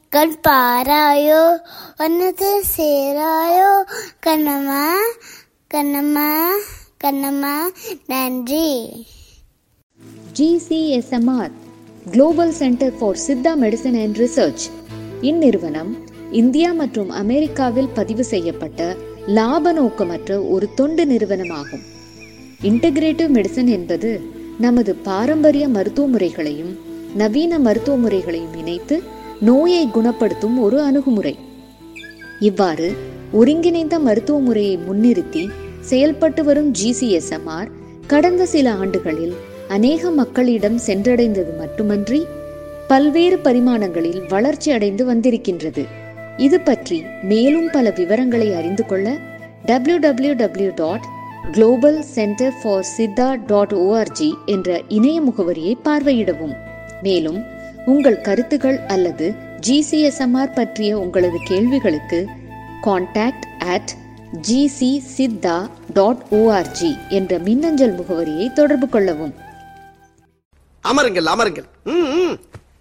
கண் பாராயோ ஒன்னது சேராயோ கண்ணம்மா கண்ணம்மா கண்ணம்மா நன்றி GCSMR global centre for Siddha medicine and research இந்நிறுவனம் இந்தியா மற்றும் அமெரிக்காவில் பதிவு செய்யப்பட்ட லாப நோக்கமற்ற ஒரு தொண்டு நிறுவனமாகும் இன்டகிரேட்டிவ் மெடிசன் என்பது நமது பாரம்பரிய மருத்துவ முறைகளையும் நவீன மருத்துவ முறைகளையும் இணைத்து நோயை குணப்படுத்தும் ஒரு அணுகுமுறை இவ்வாறு ஒருங்கிணைந்த மருத்துவ முறையை முன்னிறுத்தி செயல்பட்டு வரும் ஜிசிஎஸ்எம்ஆர் கடந்த சில ஆண்டுகளில் அநேக மக்களிடம் சென்றடைந்தது மட்டுமன்றி பல்வேறு பரிமாணங்களில் வளர்ச்சி அடைந்து வந்திருக்கின்றது இது பற்றி மேலும் பல விவரங்களை அறிந்து கொள்ள W W W dot global centre for Siddha dot ORG என்ற இணைய முகவரியை பார்வையிடவும் மேலும் உங்கள் கருத்துகள் அல்லது ஜிசிஎஸ்எம்ஆர் பற்றிய உங்களது கேள்விகளுக்கு contact at GC Siddha dot ORG என்ற மின்னஞ்சல் முகவரியை தொடர்பு கொள்ளவும் அமருங்கள் அமருங்கள் ம், ம்.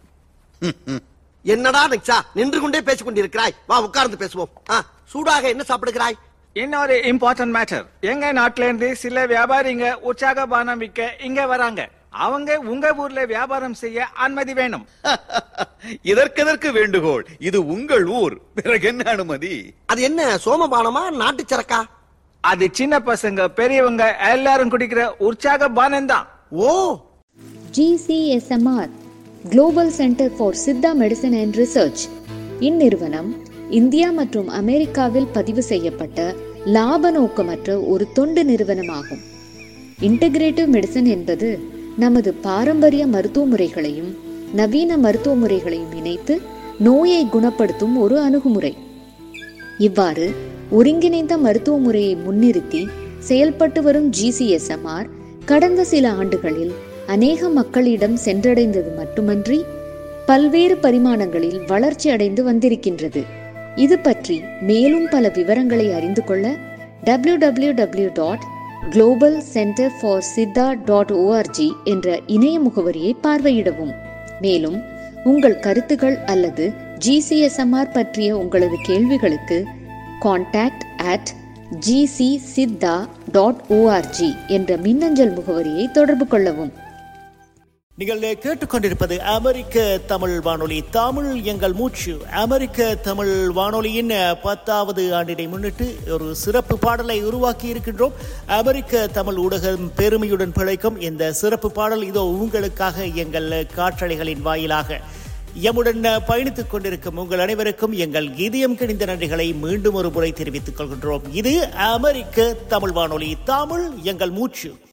என்னடா நிக்ஷா நின்று கொண்டே பேசிக் கொண்டிருக்கிறாய் வா உட்கார்ந்து பேசுவோம் ஆ, சூடாக என்ன சாப்பிடுகிறாய் இன்னொரு இம்பார்ட்டன்ட் மேட்டர் எங்க நாட்டுல இருந்து சில வியாபாரிங்க உற்சாக பானம் விற்க இங்க வராங்க அவங்க உங்க ஊர்ல வியாபாரம் செய்ய அனுமதி வேணும் இதற்கெதற்கு வேண்டுகோள் இது உங்கள் ஊர் பிறகு என்ன அனுமதி அது என்ன சோமபானமா நாட்டு சரக்கா அது சின்ன பசங்க பெரியவங்க எல்லாரும் குடிக்கிற உற்சாக பானம் தான் ஓ GCSMR global centre for Siddha medicine and research இந்நிறுவனம் இந்தியா மற்றும் அமெரிக்காவில் பதிவு செய்யப்பட்ட லாப நோக்கமற்ற ஒரு தொண்டு நிறுவனமாகும் இன்டகிரேட்டிவ் மெடிசன் என்பது நமது பாரம்பரிய மருத்துவ முறைகளையும் நவீன மருத்துவ முறைகளையும் இணைத்து நோயை குணப்படுத்தும் ஒரு அணுகுமுறை இவ்வாறு ஒருங்கிணைந்த மருத்துவ முறையை முன்னிறுத்தி செயல்பட்டு வரும் ஜிசிஎஸ்எம்ஆர் கடந்த சில ஆண்டுகளில் அநேக மக்களிடம் சென்றடைந்தது மட்டுமன்றி பல்வேறு பரிமாணங்களில் வளர்ச்சி அடைந்து வந்திருக்கின்றது இது பற்றி மேலும் பல விவரங்களை அறிந்து கொள்ள W W W dot global centre for Siddha dot ORG என்ற இணைய முகவரியை பார்வையிடவும் மேலும் உங்கள் கருத்துகள் அல்லது ஜிசிஎஸ்எம்ஆர் பற்றிய உங்களது கேள்விகளுக்கு contact at GC Siddha dot ORG என்ற மின்னஞ்சல் முகவரியை தொடர்பு கொள்ளவும் நீங்கள் கேட்டுக்கொண்டிருப்பது அமெரிக்க தமிழ் வானொலி தமிழ் எங்கள் மூச்சு அமெரிக்க தமிழ் வானொலியின் பத்தாவது ஆண்டினை முன்னிட்டு ஒரு சிறப்பு பாடலை உருவாக்கி இருக்கின்றோம் அமெரிக்க தமிழ் ஊடகம் பெருமையுடன் பிழைக்கும் இந்த சிறப்பு பாடல் இதோ உங்களுக்காக எங்கள் காற்றலைகளின் வாயிலாக எம்முடன் பயணித்துக் கொண்டிருக்கும் உங்கள் அனைவருக்கும் எங்கள் இதயம் கிணிந்த நன்றிகளை மீண்டும் ஒரு முறை தெரிவித்துக் கொள்கின்றோம் இது அமெரிக்க தமிழ் வானொலி தமிழ் எங்கள் மூச்சு